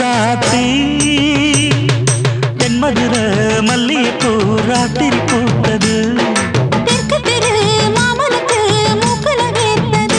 சாத்தி தென்மதுர மல்லிகைப்பூ ராத்திரி பூத்தது தெற்கு தெரு மாமனுக்கு மூக்குல வேர்த்தது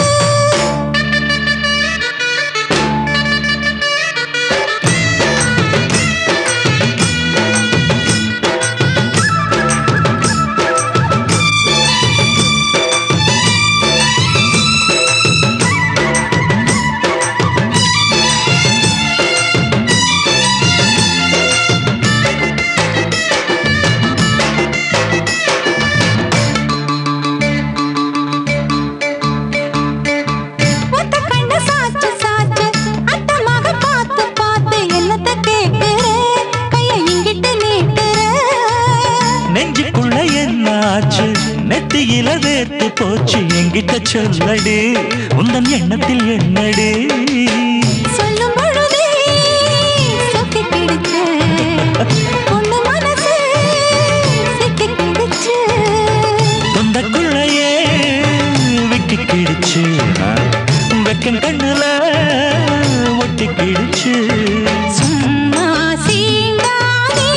ஒத்த கண்ணு சாச்சு சாச்சு அட்டமாக பார்த்து பார்த்து என்னத்த கேக்குற கைய இங்கிட்டு நீட்டுற நெஞ்சுக்குள்ள என்னாச்சு நெத்தியில வேர்த்து போச்சு என்கிட்ட சொல்லடி உந்தன் எண்ணத்தில் என்னடி சொல்லும் பொழுதே சொக்கி பிடிச்சு பொண்ணு மனசு சிக்கி பிடிச்சு தொந்தக்குள்ளையே விட்டு கிடிச்சு வெக்கம் கண்ணுல ஒட்டி கிடிச்சு சும்மா சீண்டாதே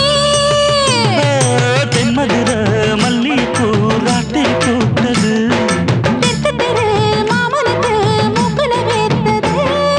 தென்மதுர மல்லிகைப்பூ ராத்திரி பூத்தது தெற்கு தெரு மாமனுக்கு மூக்குல வேர்த்தது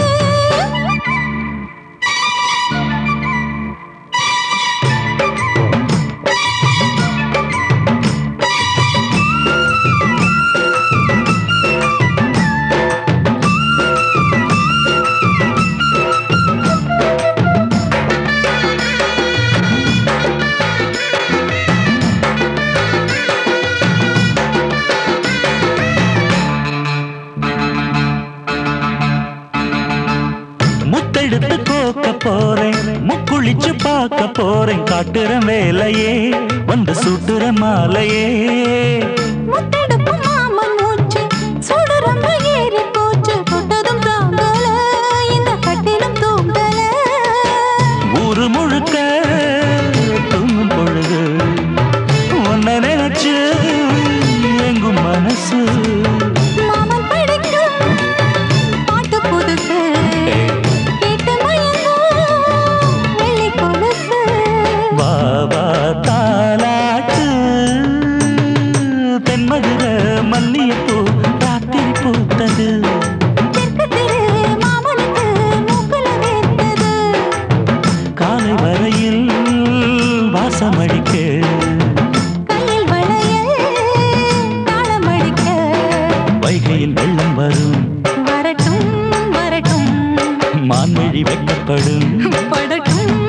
முத்தெடுத்து கோக்க போறேன் முக்குளிச்சு பார்க்க போறேன் காட்டுற வேலையே வந்து சுட்டுற மாலையே முத்தெடுப்பு மாமன் மூச்சு சுடு ரொம்ப ஏறி போச்சு தொட்டதும் தாங்கல இந்த கட்டிலும் தூங்கல ஊரு முழுக்க தூங்கும் பொழுது உன்னை நினைச்சு எங்கும் மனசு மாமன் படிக்கும் பாட்டு புதுசு கேட்டு மயங்கும் வெள்ளி கொலுசு வா வா தாலாட்டு தென்மதுர மல்லிகைப்பூ ராத்திரி பூத்தது தெற்கு தெரு மாமனுக்கு மூக்குல வேர்த்தது காலை வரையில் வாசமடிக்க கையில் வளையல் தாளம் அடிக்க வைகையில் வெள்ளம் வரும் வரட்டும் வரட்டும் மான்மொழி வெட்டப்படும் படட்டும்